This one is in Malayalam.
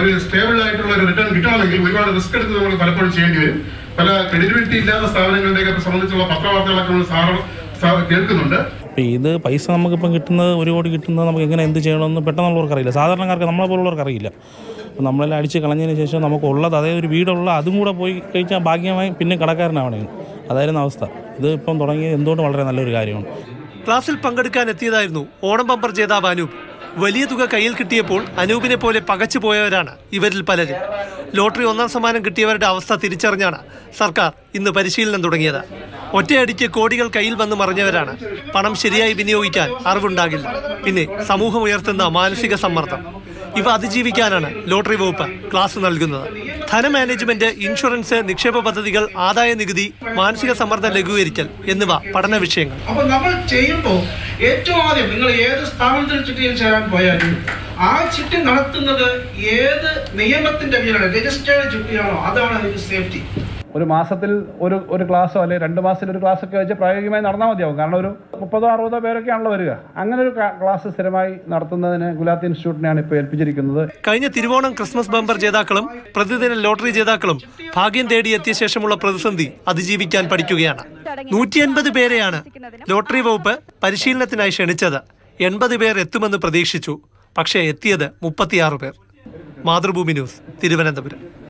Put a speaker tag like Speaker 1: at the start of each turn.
Speaker 1: ഒരു സ്റ്റേബിൾ ആയിട്ടുള്ള ഒരു റിട്ടേൺ കിട്ടണമെങ്കിൽ ഒരുപാട് റിസ്ക് എടുത്ത് നമ്മൾ പലപ്പോഴും ചെയ്യേണ്ടി വരും പല ക്രെഡിബിലിറ്റി ഇല്ലാത്ത സ്ഥാപനങ്ങളുടെയൊക്കെ സംബന്ധിച്ചുള്ള പത്രവാർത്തകളൊക്കെ നമ്മൾ സാറ് സാ- കേൾക്കുന്നുണ്ട്
Speaker 2: അപ്പോൾ ഇത് പൈസ നമുക്കിപ്പം കിട്ടുന്നത് ഒരു കോടി കിട്ടുന്നത് നമുക്ക് എങ്ങനെ എന്ത് ചെയ്യണമെന്ന് പെട്ടെന്നുള്ളവർക്ക് അറിയില്ല സാധാരണക്കാർക്ക് നമ്മളെ പോലുള്ളവർക്ക് അറിയില്ല അപ്പോൾ നമ്മളെല്ലാം അടിച്ച് കളഞ്ഞതിന് ശേഷം നമുക്ക് ഉള്ളത് അതായത് ഒരു വീടുള്ള അതും കൂടെ പോയി കഴിച്ചാൽ ഭാഗ്യമായി പിന്നെ കടക്കാരനാവണേ അതായിരുന്നു അവസ്ഥ ഇത് ഇപ്പം തുടങ്ങിയത് എന്തുകൊണ്ട് വളരെ നല്ലൊരു കാര്യമാണ്
Speaker 3: ക്ലാസ്സിൽ പങ്കെടുക്കാൻ എത്തിയതായിരുന്നു ഓണം ബമ്പർ ജേതാവ് അനൂപ് വലിയ തുക കയ്യിൽ കിട്ടിയപ്പോൾ അനൂപിനെ പോലെ പകച്ചു പോയവരാണ് ഇവരിൽ പലരും ലോട്ടറി ഒന്നാം സമ്മാനം കിട്ടിയവരുടെ അവസ്ഥ തിരിച്ചറിഞ്ഞാണ് സർക്കാർ ഇന്ന് പരിശീലനം തുടങ്ങിയത് ഒറ്റയടിക്ക് കോടികൾ കയ്യിൽ വന്ന് മറിഞ്ഞവരാണ് പണം ശരിയായി വിനിയോഗിക്കാൻ അറിവുണ്ടാകില്ല പിന്നെ സമൂഹം ഉയർത്തുന്ന മാനസിക സമ്മർദ്ദം ഇവ അതിജീവിക്കാനാണ് ലോട്ടറി വകുപ്പ് ക്ലാസ് നൽകുന്നത് ധനമാനേജ്മെന്റ് ഇൻഷുറൻസ് നിക്ഷേപ പദ്ധതികൾ ആദായ നികുതി മാനസിക സമ്മർദ്ദം ലഘൂകരിക്കൽ എന്നിവ പഠന വിഷയങ്ങൾ
Speaker 4: അപ്പൊ നമ്മൾ ചെയ്യുമ്പോൾ ഏറ്റവും ആദ്യം നിങ്ങൾ ഏത് സ്ഥാപനത്തിൽ ചിട്ടിയിൽ ചേരാൻ പോയാലും ആ ചിട്ടി നടത്തുന്നത് ഏത് നിയമത്തിന്റെ കീഴിലാണ് രജിസ്റ്റേർഡ് ചിട്ടിയാണോ അതാണ് അതിന് സേഫ്റ്റി
Speaker 5: ഒരു മാസത്തിൽ ഒരു ഒരു ക്ലാസ്സോ അല്ലെങ്കിൽ രണ്ട് മാസത്തിൽ ഒരു ക്ലാസ് ഒക്കെ വെച്ച് പ്രായോഗികമായി നടന്നാൽ മതിയാവും കാരണം ഒരു മുപ്പതോ അറുപതോ പേരൊക്കെയാണല്ലോ വരിക അങ്ങനെ ഒരു ക്ലാ- ക്ലാസ് സ്ഥിരമായി നടത്തുന്നതിന് ഗുലാത്തി ഇൻസ്റ്റിറ്റ്യൂട്ടിനെയാണ് ഇപ്പോൾ ഏൽപ്പിച്ചിരിക്കുന്നത്
Speaker 3: കഴിഞ്ഞ തിരുവോണം ക്രിസ്മസ് ബമ്പർ ജേതാക്കളും പ്രതിദിന ലോട്ടറി ജേതാക്കളും ഭാഗ്യം തേടി എത്തിയ ശേഷമുള്ള പ്രതിസന്ധി അതിജീവിക്കാൻ പഠിക്കുകയാണ് നൂറ്റി അൻപത് പേരെയാണ് ലോട്ടറി വകുപ്പ് പരിശീലനത്തിനായി ക്ഷണിച്ചത് എൺപത് പേർ എത്തുമെന്ന് പ്രതീക്ഷിച്ചു പക്ഷേ എത്തിയത് മുപ്പത്തിയാറ് പേർ മാതൃഭൂമി ന്യൂസ് തിരുവനന്തപുരം